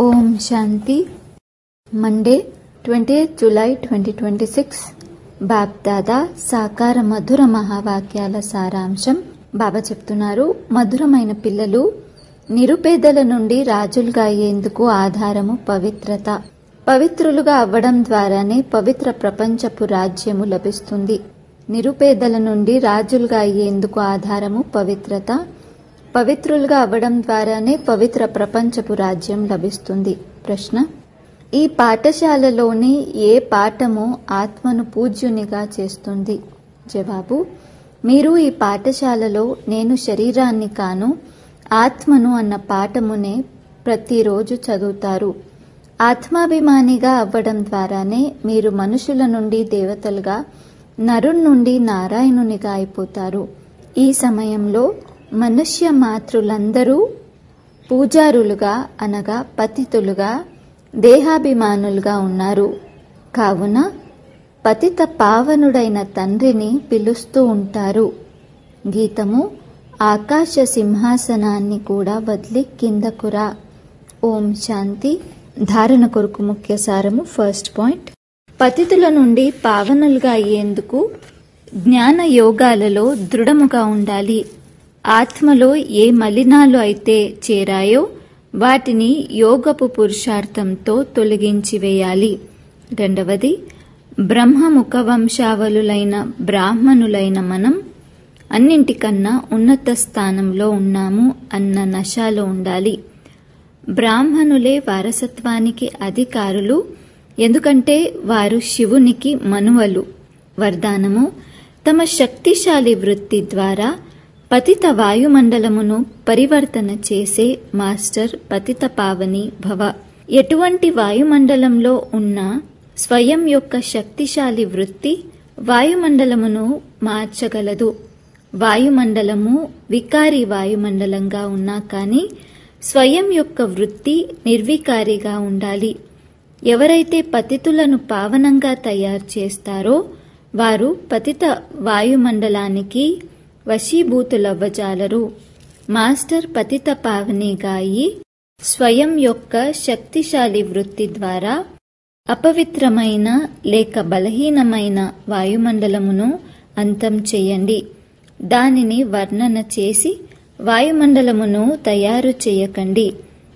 ఓం Shanti Monday twenty July twenty twenty six Bapdada సాకార మధుర మహావాక్యాల సారాంశం బాబా చెప్తున్నారు మధురమైన పిల్లలు నిరుపేదల నుండి రాజులుగా అయ్యేందుకు ఆధారము పవిత్రత పవిత్రులుగా అవ్వడం ద్వారానే పవిత్ర ప్రపంచపు రాజ్యము లభిస్తుంది నిరుపేదల నుండి రాజులుగా అయ్యేందుకు ఆధారము పవిత్రత పవిత్రులుగా అవ్వడం ద్వారానే పవిత్ర ప్రపంచపు రాజ్యం లభిస్తుంది ప్రశ్న ఈ పాఠశాలలోని ఏ పాఠము ఆత్మను పూజ్యునిగా చేస్తుంది జవాబు మీరు ఈ పాఠశాలలో నేను శరీరాన్ని కాను ఆత్మను అన్న పాఠమునే ప్రతిరోజు చదువుతారు ఆత్మాభిమానిగా అవ్వడం ద్వారానే మీరు మనుషుల నుండి దేవతలుగా నరుణ్ నుండి నారాయణునిగా అయిపోతారు ఈ సమయంలో మనుష్య మాతృలందరూ పూజారులుగా అనగా పతితులుగా దేహాభిమానులుగా ఉన్నారు కావున పతిత పావనుడైన తండ్రిని పిలుస్తూ ఉంటారు గీతము ఆకాశ సింహాసనాన్ని కూడా వదిలి కిందకురా ఓం శాంతి ధారణ కొరకు ముఖ్య సారము ఫస్ట్ పాయింట్ పతితుల నుండి పావనులుగా అయ్యేందుకు జ్ఞాన యోగాలలో దృఢముగా ఉండాలి ఆత్మలో ఏ మలినాలు అయితే చేరాయో వాటిని యోగపు పురుషార్థంతో తొలగించి వేయాలి రెండవది బ్రహ్మముఖ వంశావళులైన బ్రాహ్మణులైన మనం అన్నింటికన్నా ఉన్నత స్థానంలో ఉన్నాము అన్న నశాలో ఉండాలి బ్రాహ్మణులే వారసత్వానికి అధికారులు ఎందుకంటే వారు శివునికి మనువలు వరదానము తమ శక్తిశాలి వృత్తి ద్వారా పతిత వాయుమండలమును పరివర్తన చేసే మాస్టర్ పతిత పావని భవ ఎటువంటి వాయుమండలంలో ఉన్న స్వయం యొక్క శక్తిశాలి వృత్తి వాయుమండలమును మార్చగలదు వాయుమండలము వికారి వాయుమండలంగా ఉన్నా కానీ స్వయం యొక్క వృత్తి నిర్వికారిగా ఉండాలి ఎవరైతే పతితులను పావనంగా తయారు చేస్తారో వారు పతిత వాయుమండలానికి వశీభూతులవ్వజాలరు మాస్టర్ పతిత పావనిగా అయి స్వయం యొక్క శక్తిశాలి వృత్తి ద్వారా అపవిత్రమైన లేక బలహీనమైన వాయుమండలమును అంతం చేయండి దానిని వర్ణన చేసి వాయుమండలమును తయారు చేయకండి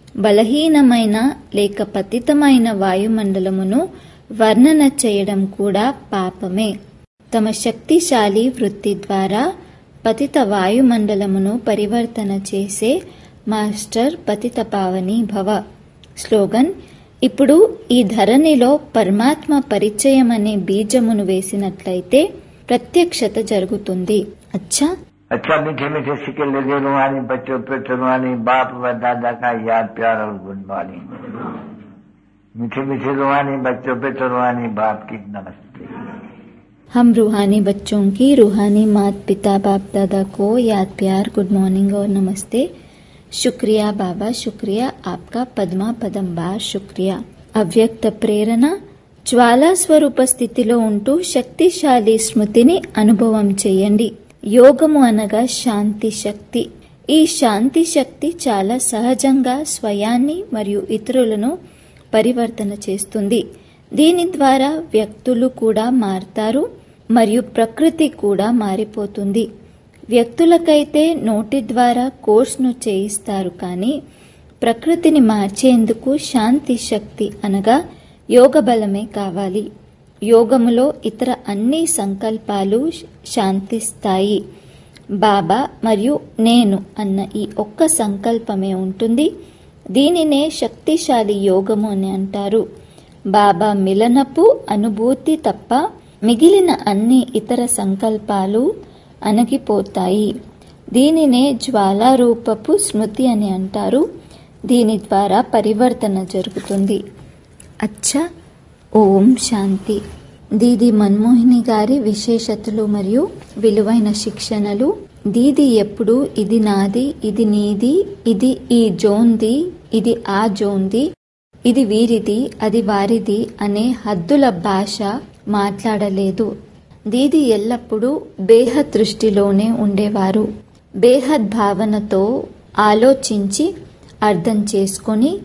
బలహీనమైన లేక పతితమైన వాయుమండలమును వర్ణన చేయడం కూడా పాపమే తమ శక్తిశాలి వృత్తి ద్వారా పతిత వాయుమండలమును పరివర్తన చేసే మాస్టర్ పతిత పావని భవ స్లోగన్ ఇప్పుడు ఈ ధరణిలో పరమాత్మ పరిచయం అనే బీజమును వేసినట్లయితే ప్రత్యక్షత జరుగుతుంది అచ్చా अच्छा मीठे मीठे सिक्के लगे रुहानी बच्चों पे रुहानी बाप व दादा का याद प्यार और गुड मॉर्निंग मीठे मीठे रुहानी बच्चों पे रुहानी बाप की नमस्ते हम रूहानी बच्चों की रूहानी मात पिता बाप दादा को याद प्यार गुड मॉर्निंग और नमस्ते शुक्रिया बाबा शुक्रिया आपका पद्मा पदम बार शुक्रिया అవ్యక్త ప్రేరణ జ్వాలా స్వరూప స్థితిలో ఉంటూ శక్తిశాలి స్మృతిని అనుభవం చేయండి యోగము అనగా శాంతి శక్తి ఈ శాంతి శక్తి చాలా సహజంగా స్వయాన్ని మరియు ఇతరులను పరివర్తన చేస్తుంది దీని ద్వారా వ్యక్తులు కూడా మారతారు మరియు ప్రకృతి కూడా మారిపోతుంది వ్యక్తులకైతే నోటి ద్వారా కోర్సును చేయిస్తారు కానీ ప్రకృతిని మార్చేందుకు శాంతి శక్తి అనగా యోగ బలమే కావాలి యోగములో ఇతర అన్ని సంకల్పాలు శాంతిస్తాయి బాబా మరియు నేను అన్న ఈ ఒక్క సంకల్పమే ఉంటుంది దీనినే శక్తిశాలి యోగము అని అంటారు బాబా మిలనపు అనుభూతి తప్ప మిగిలిన అన్ని ఇతర సంకల్పాలు అణగిపోతాయి దీనినే జ్వాలారూపపు స్మృతి అని అంటారు దీని ద్వారా పరివర్తన జరుగుతుంది అచ్చా ఓం శాంతి దీది మన్మోహిని గారి విశేషతలు మరియు విలువైన శిక్షణలు దీది ఎప్పుడు ఇది నాది ఇది నీది ఇది ఈ జోన్ది ఇది ఆ జోన్ది ఇది వీరిది అది వారిది అనే హద్దుల భాష మాట్లాడలేదు దీది ఎల్లప్పుడూ బేహద్ దృష్టిలోనే ఉండేవారు బేహద్ భావనతో ఆలోచించి అర్థం చేసుకొని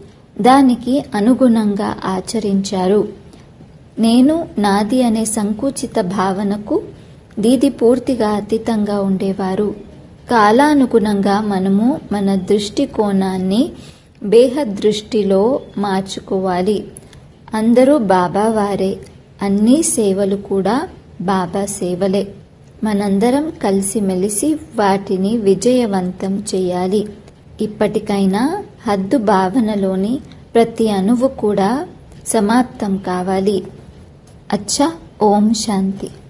దానికి అనుగుణంగా ఆచరించారు నేను నాది అనే సంకుచిత భావనకు దీది పూర్తిగా అతీతంగా ఉండేవారు కాలానుగుణంగా మనము మన దృష్టికోణాన్ని బేహద్ దృష్టిలో మార్చుకోవాలి అందరూ బాబా వారే అన్ని సేవలు కూడా బాబా సేవలే మనందరం కలిసిమెలిసి వాటిని విజయవంతం చేయాలి ఇప్పటికైనా హద్దు భావనలోని ప్రతి అణువు కూడా సమాప్తం కావాలి అచ్చా ఓం శాంతి